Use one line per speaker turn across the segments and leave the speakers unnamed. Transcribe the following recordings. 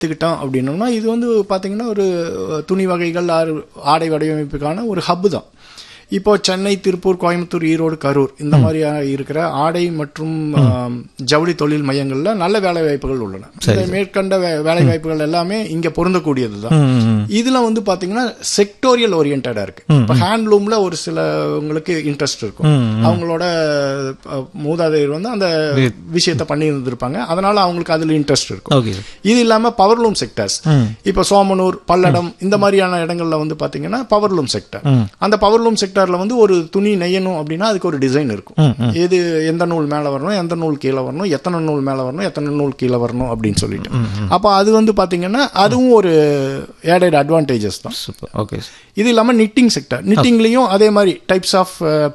எடுத்துக்கிட்டோம் அப்படின்னோம்னா இது வந்து பார்த்தீங்கன்னா ஒரு துணி வகைகள் ஆறு- ஆடை வடிவமைப்புக்கான ஒரு ஹப்பு தான் இப்போ சென்னை திருப்பூர் கோயம்புத்தூர் ஈரோடு கரூர் இந்த மாதிரி இருக்கிற ஆடை மற்றும் ஆம், ஜவுளி தொழில் மையங்கள்ல நல்ல வேலை வாய்ப்புகள் உள்ளன இந்த மேற்கண்ட வே- வேலை வாய்ப்புகள் எல்லாமே இங்க பொருந்தக்கூடியது தான்
ம்,
இதுல வந்து பாத்தீங்கன்னா செக்டோரியல் ஓரியன்டா இருக்கு இப்போ ஹேண்ட்லூம்ல ஒரு சிலவங்களுக்கு இன்ட்ரெஸ்ட் இருக்கும் அவங்களோட அஹ், மூதாதையர் வந்து அந்த விஷயத்த பண்ணி இருந்திருப்பாங்க அதனால அவங்களுக்கு அதுல இன்ட்ரெஸ்ட் இருக்கும்
ஓகே சார்
இது இல்லாம பவர்லூம் செக்டர்ஸ் இப்போ சோமனூர் பல்லடம் இந்த மாதிரியான இடங்கள்ல வந்து பாத்தீங்கன்னா பவர்லூம் செக்டர் அந்த பவர்லூம் செக்டர்ல வந்து ஒரு துணி நெய்யணும் அப்படின்னா அதுக்கு ஒரு டிசைன் இருக்கும் எது எந்த நூல் மேல வரணும் எந்த நூல் கீழே வரணும் எத்தனை நூல் மேல வரணும் எத்தனை நூல் கீழே வரணும் அப்படின்னு சொல்லிட்டு அப்ப அது வந்து பாத்தீங்கன்னா அதுவும் ஒரு ஏடட் அட்வான்டேஜஸ் தான்
சூப்பர் ஓகே சார்
இது இல்லாம நிட்டிங் செக்டர் நிட்டிங்லயும் அதே மாதிரி டைப்ஸ் ஆஃப்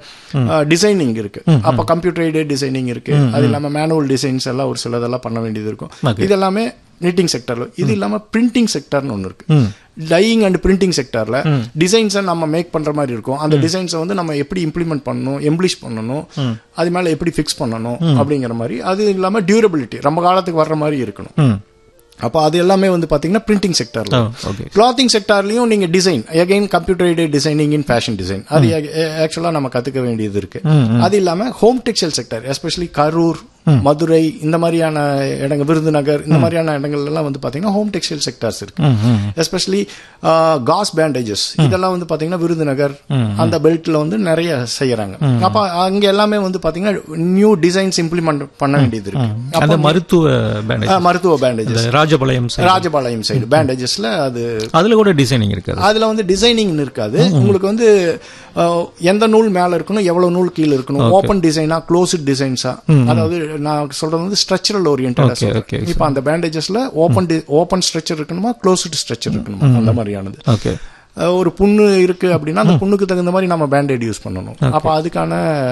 டிசைனிங் இருக்கு அப்ப கம்ப்யூட்டர் எய்டட் டிசைனிங் இருக்கு அது இல்லாம மேனுவல் டிசைன்ஸ் எல்லாம் ஒரு சிலதெல்லாம் பண்ண வேண்டியது இருக்கும் இது எல்லாமே நிட்டிங் செக்டர்ல இது இல்லாம பிரிண்டிங் செக்டர்னு ஒன்று இருக்கு டையிங் அண்ட் பிரிண்டிங் செக்டர்ல டிசைன்ஸை நம்ம மேக் பண்ற மாதிரி இருக்கும் அந்த டிசைன்ஸை வந்து நம்ம எப்படி இம்ப்ளிமெண்ட் பண்ணணும் எம்ப்ளிஷ் பண்ணணும் அது மேல எப்படி ஃபிக்ஸ் பண்ணணும் அப்படிங்கிற மாதிரி அது இல்லாம டியூரபிலிட்டி ரொம்ப காலத்துக்கு வர்ற மாதிரி இருக்கணும்
ம்
அப்போ அது எல்லாமே வந்து பாத்தீங்கன்னா பிரிண்டிங் செக்டர்ல
ஓகே
கிளாத்திங் செக்டார்லயும் நீங்க design again computer aided designing in fashion design அது ஆக்சுவலா நம்ம கத்துக்க வேண்டியது இருக்கு அது இல்லாம home textile sector especially Karur Madurai இந்த மாதிரியான இடங்கள் விருதுநகர் இந்த மாதிரியான இடங்கள்ல எல்லாம் வந்து பாத்தீங்கன்னா ஹோம் டெக்ஸ்டைல் செக்டார்ஸ் இருக்கு எஸ்பெஷலி காஸ் பேண்டேஜஸ் இதெல்லாம் வந்து பாத்தீங்கன்னா விருதுநகர் அந்த பெல்ட்ல வந்து நிறைய செய்யறாங்க அப்ப அங்க எல்லாமே வந்து பாத்தீங்கன்னா நியூ டிசைன்ஸ் இம்ப்ளிமெண்ட் பண்ண வேண்டியது இருக்கு
அந்த மருத்துவ பேண்டேஜ்
அஹ், மருத்துவ பேண்டேஜஸ்
இந்த ராஜபாளையம் side.
ராஜபாளையம் சைடு பேண்டேஜஸ்ல அது
அதுல கூட டிசைனிங் இருக்காது
அதுல வந்து டிசைனிங் இருக்காது உங்களுக்கு வந்து அஹ், எந்த நூல் மேல இருக்கணும் எவ்வளவு நூல் கீழ இருக்கணும் ஓபன் டிசைனா க்ளோஸ்ட் டிசைன்ஸா அதாவது நான் சொல்றது வந்து ஸ்ட்ரக்சரல் ஓரியன்டா
Okay, okay,
இப்போ அந்த பேண்டேஜஸ்ல ஓபன் ஓபன் ஸ்ட்ரக்சர் இருக்கணுமா க்ளோஸ்ட் ஸ்ட்ரக்சர் இருக்கணுமா அந்த மாதிரியானது
ஓகே
அஹ், ஒரு புண்ணு இருக்கு அப்படின்னா அந்த புண்ணுக்கு தகுந்த மாதிரி நம்ம பேண்டேட் யூஸ் பண்ணணும் அப்ப அதுக்கான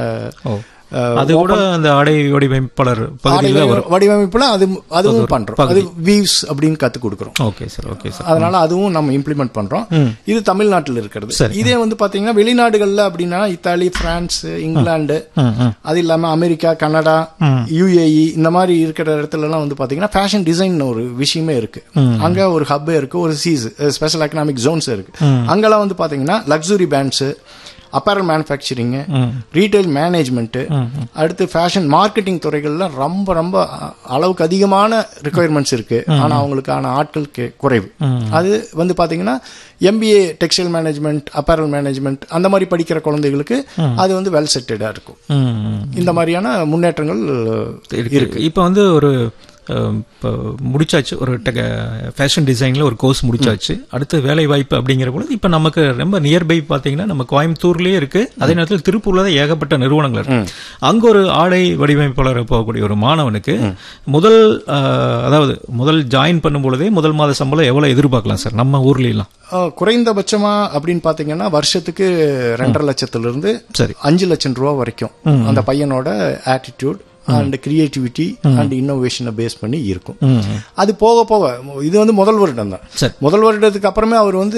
ஓ
அஹ்,
அது கூட அந்த ஆடை வடிவமைப்பாளர்
ஆடை
பகுதியில்
வடிவ- வடிவமைப்புல அது அதுவும் பண்றோம் அது வீவ்ஸ் அப்படின்னு கத்து கொடுக்குறோம்
ஓகே சார் ஓகே சார்
அதனால அதுவும் நம்ம இம்ப்ளிமெண்ட் பண்றோம் இது தமிழ்நாட்டில் இருக்கிறது
சரி.
இதே வந்து பாத்தீங்கன்னா வெளிநாடுகள்ல அப்படின்னா இத்தாலி பிரான்ஸ் இங்கிலாந்து அது இல்லாம அமெரிக்கா கனடா யுஏஇ இந்த மாதிரி இருக்கிற இடத்துல எல்லாம் வந்து பாத்தீங்கன்னா ஃபேஷன் டிசைன் ஒரு விஷயமே இருக்கு அங்க ஒரு ஹப் இருக்கு ஒரு சீஸ் ஸ்பெஷல் எக்கனாமிக் ஜோன்ஸ் இருக்கு அங்கெல்லாம் வந்து பாத்தீங்கன்னா luxury brands apparel manufacturing retail management அடுத்து ஃபேஷன் மார்க்கெட்டிங் துறைகள்ல ரொம்ப ரொம்ப அ- அளவுக்கு அதிகமான ரெக்குயர்மெண்ட்ஸ் இருக்கு ஆனா அவங்களுக்கான ஆட்கள் கே- குறைவு அது வந்து பாத்தீங்கன்னா MBA textile management apparel management அந்த மாதிரி படிக்கிற குழந்தைகளுக்கு அது வந்து வெல் செட்டடா இருக்கும்
ம்
இந்த மாதிரியான முன்னேற்றங்கள்
இருக்கு இப்போ வந்து ஒரு அஹ், இப்போ முடிச்சாச்சு ஒரு ஃபேஷன் டிசைனில் ஒரு கோர்ஸ் முடிச்சாச்சு அடுத்து வேலை வாய்ப்பு அப்படிங்கிற பொழுது இப்போ நமக்கு ரொம்ப நியர்பை பார்த்தீங்கன்னா நம்ம கோயம்புத்தூர்லேயே இருக்கு அதே நேரத்தில் திருப்பூர்ல தான் ஏகப்பட்ட நிறுவனங்கள் இருக்கு அங்கே ஒரு ஆடை வடிவமைப்பாளர் போகக்கூடிய ஒரு மாணவனுக்கு முதல் அஹ், அதாவது முதல் ஜாயின் பண்ணும் பொழுதே முதல் மாத சம்பளம் எவ்வளோ எதிர்பார்க்கலாம் சார் நம்ம ஊர்லாம்
அஹ், குறைந்தபட்சமா அப்படின்னு பாத்தீங்கன்னா வருஷத்துக்கு ரெண்டரை லட்சத்துல இருந்து
சரி
அஞ்சு லட்சம் ரூபா வரைக்கும் அந்த பையனோட ஆட்டிடியூட் அண்ட் கிரியேட்டிவிட்டி அண்ட் இன்னோவேஷனை பேஸ் பண்ணி இருக்கும் அது போக போக இது வந்து முதல் வருடம் தான்
சரி.
முதல் வருடத்துக்கு அப்புறமே அவர் வந்து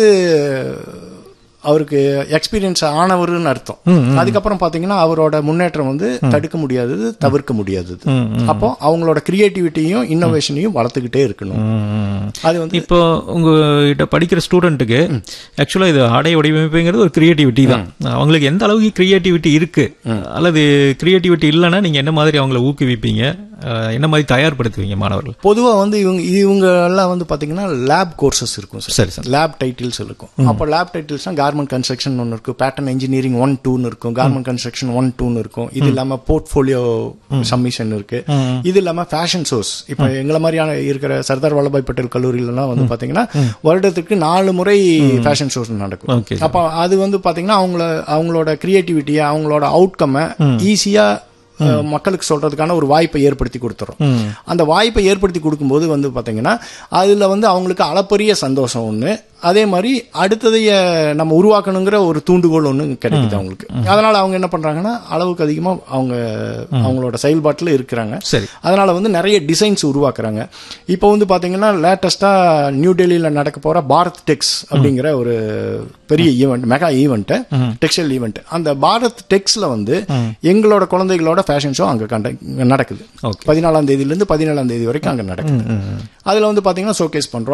அவருக்கு எக்ஸ்பீரியன்ஸ் ஆனவர்னு அர்த்தம் அதுக்கப்புறம் பாத்தீங்கன்னா அவரோட முன்னேற்றம் வந்து தடுக்க முடியாதது தவிர்க்க முடியாதது அப்போ அவங்களோட கிரியேட்டிவிட்டியும் இன்னோவேஷனையும் வளர்த்துக்கிட்டே இருக்கணும் அது வந்து
இப்போ உங்ககிட்ட படிக்கிற ஸ்டூடெண்ட்டுக்கு ஆக்சுவலா இது ஆடை வடிவமைப்புங்கிறது ஒரு கிரியேட்டிவிட்டி தான் அவங்களுக்கு எந்த அளவுக்கு கிரியேட்டிவிட்டி இருக்கு அல்லது கிரியேட்டிவிட்டி இல்லைன்னா நீங்க என்ன மாதிரி அவங்கள ஊக்குவிப்பீங்க அஹ், என்ன மாதிரி தயார்படுத்துவீங்க மாணவர்கள்
பொதுவா வந்து இவங்க இவங்க எல்லாம் வந்து பாத்தீங்கன்னா லேப் கோர்சஸ் இருக்கும் சார்
சரி சார்
லேப் டைட்டில்ஸ் இருக்கும் அப்போ லேப் டைட்டில்ஸ்னா கார்மெண்ட் கன்ஸ்ட்ரக்ஷன் ஒன்று இருக்கும் பேட்டர்ன் இன்ஜினியரிங் ஒன் டூன்னு இருக்கும் கார்மெண்ட் கன்ஸ்ட்ரக்ஷன் ஒன் டூன்னு இருக்கும் இது இல்லாம போர்ட்ஃபோலியோ சப்மிஷன் இருக்கு இது இல்லாம ஃபேஷன் ஷோஸ் இப்போ எங்களை மாதிரியான இருக்கிற சர்தார் வல்லபாய் பட்டேல் கல்லூரியிலலாம் வந்து பாத்தீங்கன்னா வருடத்துக்கு நாலு முறை ஃபேஷன் ஷோஸ் நடக்கும்
ஓகே
அப்போ அது வந்து பாத்தீங்கன்னா அவங்கள அவங்களோட கிரியேட்டிவிட்டியை அவங்களோட அவுட்கம்மை ஈஸியா அஹ், மக்களுக்கு சொல்றதுக்கான ஒரு வாய்ப்பை ஏற்படுத்தி கொடுத்துறோம் அந்த வாய்ப்பை ஏற்படுத்தி கொடுக்கும்போது வந்து பாத்தீங்கன்னா அதுல வந்து அவங்களுக்கு அளப்பரிய சந்தோஷம் ஒண்ணு அதே மாதிரி அடுத்ததைய நம்ம உருவாக்கணுங்கிற ஒரு தூண்டுகோல் ஒன்று கிடைக்குது அவங்களுக்கு அதனால அவங்க என்ன பண்றாங்கன்னா அளவுக்கு அதிகமா அவங்க அவங்களோட செயல்பாட்டில் இருக்கிறாங்க
சரி
அதனால வந்து நிறைய டிசைன்ஸ் உருவாக்குறாங்க இப்போ வந்து பாத்தீங்கன்னா லேட்டஸ்டா நியூ டெல்லியில நடக்க போற பாரத் டெக்ஸ் அப்படிங்கிற ஒரு பெரிய event mega event textile event அந்த பாரத் டெக்ஸ்ல வந்து எங்களோட குழந்தைகளோட ஃபேஷன் ஷோ அங்க கண்ட நடக்குது
Okay.
பதினாலாம் தேதியில இருந்து பதினேழாம் தேதி வரைக்கும் அங்க நடக்குது அதுல வந்து பாத்தீங்கன்னா ஷோகேஸ் பண்றோம்